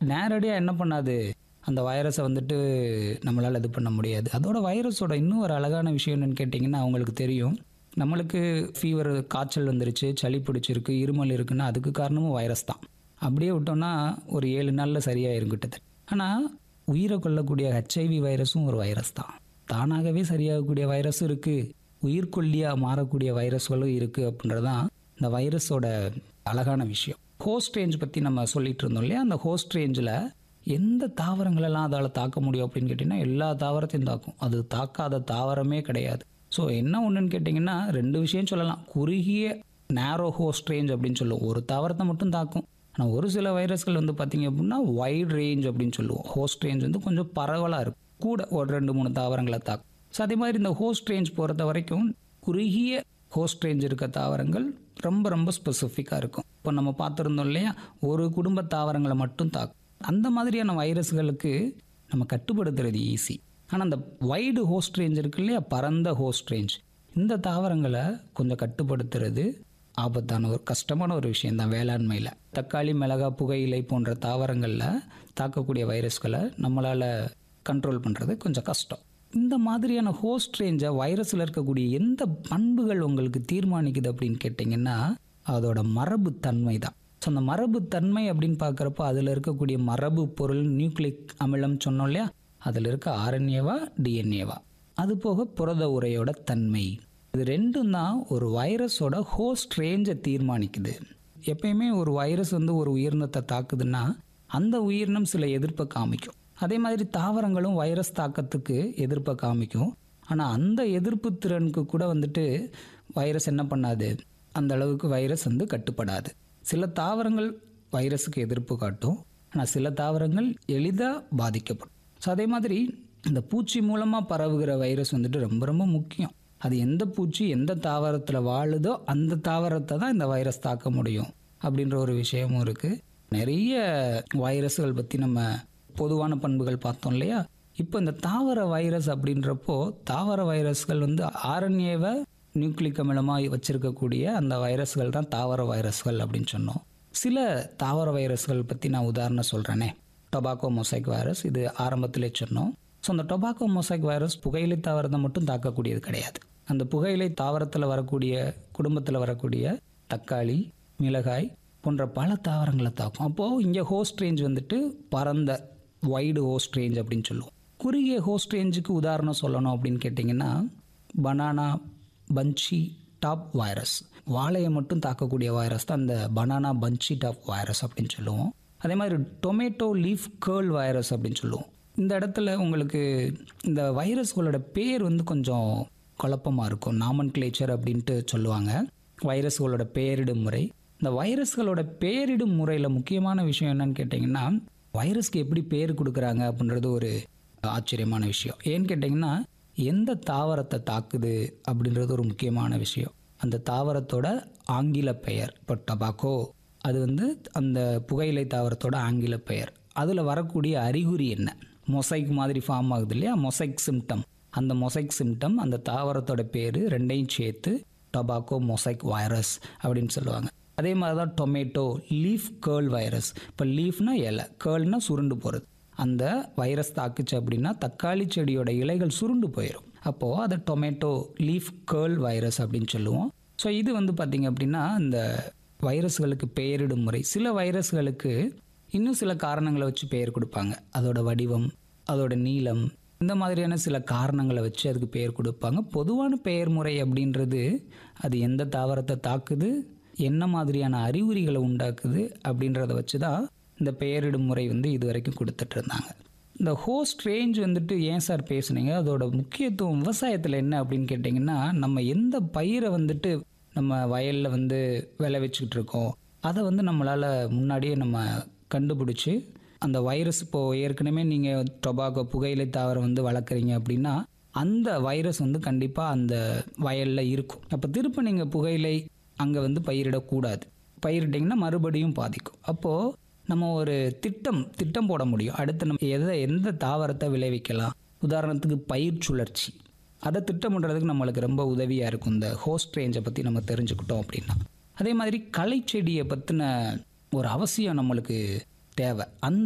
நேரடியாக என்ன பண்ணாது அந்த வைரஸை வந்துட்டு நம்மளால் இது பண்ண முடியாது அதோட வைரஸோட இன்னும் ஒரு அழகான விஷயம் என்னன்னு கேட்டிங்கன்னா அவங்களுக்கு தெரியும் நம்மளுக்கு ஃபீவர் காய்ச்சல் வந்துருச்சு சளி பிடிச்சிருக்கு இருமல் இருக்குன்னா அதுக்கு காரணமும் வைரஸ் தான் அப்படியே விட்டோம்னா ஒரு ஏழு நாளில் சரியாயிரும் கிட்டத்தட்ட ஆனால் உயிரை கொல்லக்கூடிய ஹெச்ஐவி வைரஸும் ஒரு வைரஸ் தான் தானாகவே சரியாகக்கூடிய வைரஸும் இருக்குது உயிர்கொல்லியாக மாறக்கூடிய வைரஸ்களும் இருக்குது அப்படின்றதான் இந்த வைரஸோட அழகான விஷயம் ஹோஸ்ட் ரேஞ்ச் பற்றி நம்ம சொல்லிட்டு இருந்தோம் இல்லையா அந்த ஹோஸ்ட் ரேஞ்சில் எந்த தாவரங்களெல்லாம் அதால் தாக்க முடியும் அப்படின்னு கேட்டிங்கன்னா எல்லா தாவரத்தையும் தாக்கும் அது தாக்காத தாவரமே கிடையாது ஸோ என்ன ஒன்றுன்னு கேட்டிங்கன்னா ரெண்டு விஷயம் சொல்லலாம் குறுகிய நேரோ ஹோஸ்ட் ரேஞ்ச் அப்படின்னு சொல்லுவோம் ஒரு தாவரத்தை மட்டும் தாக்கும் ஆனால் ஒரு சில வைரஸ்கள் வந்து பார்த்தீங்க அப்படின்னா வைட் ரேஞ்ச் அப்படின்னு சொல்லுவோம் ஹோஸ்ட் ரேஞ்ச் வந்து கொஞ்சம் பரவலாக இருக்கும் கூட ஒரு ரெண்டு மூணு தாவரங்களை தாக்கும் ஸோ அதே மாதிரி இந்த ஹோஸ்ட் ரேஞ்ச் பொறுத்த வரைக்கும் குறுகிய ஹோஸ்ட் ரேஞ்ச் இருக்க தாவரங்கள் ரொம்ப ரொம்ப ஸ்பெசிஃபிக்காக இருக்கும் இப்போ நம்ம பார்த்துருந்தோம் இல்லையா ஒரு குடும்ப தாவரங்களை மட்டும் தாக்கும் அந்த மாதிரியான வைரஸ்களுக்கு நம்ம கட்டுப்படுத்துறது ஈஸி ஆனால் அந்த வைடு ஹோஸ்ட் ரேஞ்ச் இருக்கு இல்லையா பரந்த ஹோஸ்ட் ரேஞ்ச் இந்த தாவரங்களை கொஞ்சம் கட்டுப்படுத்துறது ஆபத்தான ஒரு கஷ்டமான ஒரு விஷயம் தான் வேளாண்மையில் தக்காளி மிளகா புகையிலை போன்ற தாவரங்களில் தாக்கக்கூடிய வைரஸ்களை நம்மளால் கண்ட்ரோல் பண்ணுறது கொஞ்சம் கஷ்டம் இந்த மாதிரியான ஹோஸ்ட் ரேஞ்சை வைரஸில் இருக்கக்கூடிய எந்த பண்புகள் உங்களுக்கு தீர்மானிக்குது அப்படின்னு கேட்டிங்கன்னா அதோட மரபு தன்மை தான் ஸோ அந்த மரபு தன்மை அப்படின்னு பார்க்குறப்போ அதில் இருக்கக்கூடிய மரபு பொருள் நியூக்ளிக் அமிலம் சொன்னோம் இல்லையா அதில் இருக்க ஆர்என்ஏவா டிஎன்ஏவா அது போக புரத உரையோட தன்மை இது ரெண்டும் தான் ஒரு வைரஸோட ஹோஸ்ட் ரேஞ்சை தீர்மானிக்குது எப்பயுமே ஒரு வைரஸ் வந்து ஒரு உயிரினத்தை தாக்குதுன்னா அந்த உயிரினம் சில எதிர்ப்பை காமிக்கும் அதே மாதிரி தாவரங்களும் வைரஸ் தாக்கத்துக்கு எதிர்ப்பை காமிக்கும் ஆனால் அந்த எதிர்ப்பு திறனுக்கு கூட வந்துட்டு வைரஸ் என்ன பண்ணாது அந்த அளவுக்கு வைரஸ் வந்து கட்டுப்படாது சில தாவரங்கள் வைரஸுக்கு எதிர்ப்பு காட்டும் ஆனால் சில தாவரங்கள் எளிதாக பாதிக்கப்படும் ஸோ அதே மாதிரி இந்த பூச்சி மூலமாக பரவுகிற வைரஸ் வந்துட்டு ரொம்ப ரொம்ப முக்கியம் அது எந்த பூச்சி எந்த தாவரத்தில் வாழுதோ அந்த தாவரத்தை தான் இந்த வைரஸ் தாக்க முடியும் அப்படின்ற ஒரு விஷயமும் இருக்குது நிறைய வைரஸ்கள் பற்றி நம்ம பொதுவான பண்புகள் பார்த்தோம் இல்லையா இப்போ இந்த தாவர வைரஸ் அப்படின்றப்போ தாவர வைரஸ்கள் வந்து ஆர்என்ஏவை நியூக்ளிக் அமிலமாக வச்சிருக்கக்கூடிய அந்த வைரஸ்கள் தான் தாவர வைரஸ்கள் அப்படின்னு சொன்னோம் சில தாவர வைரஸ்கள் பற்றி நான் உதாரணம் சொல்கிறேனே டொபாக்கோ மொசைக் வைரஸ் இது ஆரம்பத்திலே சொன்னோம் ஸோ அந்த டொபாக்கோ மொசைக் வைரஸ் புகையிலை தாவரத்தை மட்டும் தாக்கக்கூடியது கிடையாது அந்த புகையிலை தாவரத்தில் வரக்கூடிய குடும்பத்தில் வரக்கூடிய தக்காளி மிளகாய் போன்ற பல தாவரங்களை தாக்கும் அப்போது இங்கே ஹோஸ்ட் ரேஞ்ச் வந்துட்டு பரந்த வைடு ஹோஸ்ட் ரேஞ்ச் அப்படின்னு சொல்லுவோம் குறுகிய ஹோஸ்ட் ரேஞ்சுக்கு உதாரணம் சொல்லணும் அப்படின்னு கேட்டிங்கன்னா பனானா பஞ்சி டாப் வைரஸ் வாழையை மட்டும் தாக்கக்கூடிய வைரஸ் தான் அந்த பனானா பஞ்சி டாப் வைரஸ் அப்படின்னு சொல்லுவோம் அதே மாதிரி டொமேட்டோ லீஃப் கேர்ள் வைரஸ் அப்படின்னு சொல்லுவோம் இந்த இடத்துல உங்களுக்கு இந்த வைரஸ்களோட பேர் வந்து கொஞ்சம் குழப்பமாக இருக்கும் நாமன் கிளேச்சர் அப்படின்ட்டு சொல்லுவாங்க வைரஸ்களோட பெயரிடும் முறை இந்த வைரஸ்களோட பெயரிடும் முறையில் முக்கியமான விஷயம் என்னன்னு கேட்டிங்கன்னா வைரஸ்க்கு எப்படி பேர் கொடுக்குறாங்க அப்படின்றது ஒரு ஆச்சரியமான விஷயம் ஏன்னு கேட்டிங்கன்னா எந்த தாவரத்தை தாக்குது அப்படின்றது ஒரு முக்கியமான விஷயம் அந்த தாவரத்தோட ஆங்கில பெயர் இப்போ டபாக்கோ அது வந்து அந்த புகையிலை தாவரத்தோட ஆங்கில பெயர் அதில் வரக்கூடிய அறிகுறி என்ன மொசைக் மாதிரி ஃபார்ம் ஆகுது இல்லையா மொசைக் சிம்டம் அந்த மொசைக் சிம்டம் அந்த தாவரத்தோட பேர் ரெண்டையும் சேர்த்து டொபாக்கோ மொசைக் வைரஸ் அப்படின்னு சொல்லுவாங்க அதே மாதிரி தான் டொமேட்டோ லீஃப் கேர்ள் வைரஸ் இப்போ லீஃப்னா இலை கேர்ள்னா சுருண்டு போகிறது அந்த வைரஸ் தாக்குச்சு அப்படின்னா தக்காளி செடியோட இலைகள் சுருண்டு போயிடும் அப்போது அதை டொமேட்டோ லீஃப் கேர்ள் வைரஸ் அப்படின்னு சொல்லுவோம் ஸோ இது வந்து பார்த்திங்க அப்படின்னா இந்த வைரஸ்களுக்கு பெயரிடும் முறை சில வைரஸ்களுக்கு இன்னும் சில காரணங்களை வச்சு பெயர் கொடுப்பாங்க அதோட வடிவம் அதோட நீளம் இந்த மாதிரியான சில காரணங்களை வச்சு அதுக்கு பெயர் கொடுப்பாங்க பொதுவான பெயர் முறை அப்படின்றது அது எந்த தாவரத்தை தாக்குது என்ன மாதிரியான அறிகுறிகளை உண்டாக்குது அப்படின்றத வச்சு தான் இந்த பெயரிடும் முறை வந்து இது வரைக்கும் கொடுத்துட்டு இருந்தாங்க இந்த ஹோஸ்ட் ரேஞ்ச் வந்துட்டு ஏன் சார் பேசுனீங்க அதோட முக்கியத்துவம் விவசாயத்தில் என்ன அப்படின்னு கேட்டிங்கன்னா நம்ம எந்த பயிரை வந்துட்டு நம்ம வயலில் வந்து விளைவிச்சுக்கிட்டு இருக்கோம் அதை வந்து நம்மளால் முன்னாடியே நம்ம கண்டுபிடிச்சி அந்த வைரஸ் இப்போது ஏற்கனவே நீங்கள் டொபாக்கோ புகையிலை தாவரம் வந்து வளர்க்குறீங்க அப்படின்னா அந்த வைரஸ் வந்து கண்டிப்பாக அந்த வயலில் இருக்கும் அப்போ திரும்ப நீங்கள் புகையிலை அங்கே வந்து பயிரிடக்கூடாது பயிரிட்டிங்கன்னா மறுபடியும் பாதிக்கும் அப்போது நம்ம ஒரு திட்டம் திட்டம் போட முடியும் அடுத்து நம்ம எதை எந்த தாவரத்தை விளைவிக்கலாம் உதாரணத்துக்கு பயிர் சுழற்சி அதை திட்டமிடுறதுக்கு நம்மளுக்கு ரொம்ப உதவியாக இருக்கும் இந்த ஹோஸ்ட் ரேஞ்சை பற்றி நம்ம தெரிஞ்சுக்கிட்டோம் அப்படின்னா அதே மாதிரி களை செடியை பற்றின ஒரு அவசியம் நம்மளுக்கு தேவை அந்த